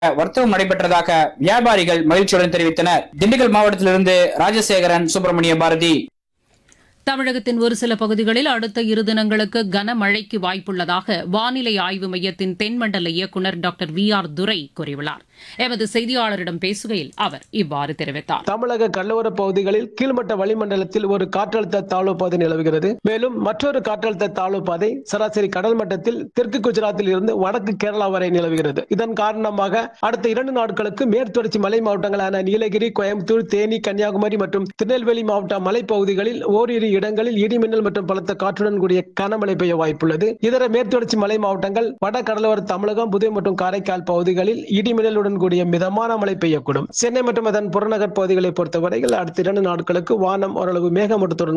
வர்த்தகம் நடைபெற்றதாக வியாபாரிகள் மகிழ்ச்சியுடன் தெரிவித்தனர் திண்டுக்கல் மாவட்டத்திலிருந்து ராஜசேகரன் சுப்பிரமணிய பாரதி தமிழகத்தின் ஒரு சில பகுதிகளில் அடுத்த இரு தினங்களுக்கு கனமழைக்கு வாய்ப்புள்ளதாக வானிலை ஆய்வு மையத்தின் தென்மண்டல இயக்குநர் டாக்டர் வி ஆர் துரை கூறியுள்ளார் எமது செய்தியாளரிடம் பேசுகையில் அவர் இவ்வாறு தெரிவித்தார் தமிழக கடலோர பகுதிகளில் கீழ்மட்ட வளிமண்டலத்தில் ஒரு காற்றழுத்த தாழ்வு பாதை நிலவுகிறது மேலும் மற்றொரு காற்றழுத்த தாழ்வு பாதை சராசரி கடல் மட்டத்தில் தெற்கு குஜராத்தில் இருந்து வடக்கு கேரளா வரை நிலவுகிறது இதன் காரணமாக அடுத்த இரண்டு நாட்களுக்கு மேற்தொடர்ச்சி மலை மாவட்டங்களான நீலகிரி கோயம்புத்தூர் தேனி கன்னியாகுமரி மற்றும் திருநெல்வேலி மாவட்ட மலைப்பகுதிகளில் ஓரிரு இடங்களில் இடிமின்னல் மற்றும் பலத்த காற்றுடன் கூடிய கனமழை பெய்ய வாய்ப்புள்ளது இதர மேற்தொடர்ச்சி மலை மாவட்டங்கள் வட கடலோர தமிழகம் புதுவை மற்றும் காரைக்கால் பகுதிகளில் இடிமின்னலுடன் கூடிய மிதமான மழை பெய்யக்கூடும் சென்னை மற்றும் அதன் புறநகர் பகுதிகளை பொறுத்தவரையில் அடுத்த இரண்டு நாட்களுக்கு வானம் ஓரளவு மேகமூட்டத்துடன்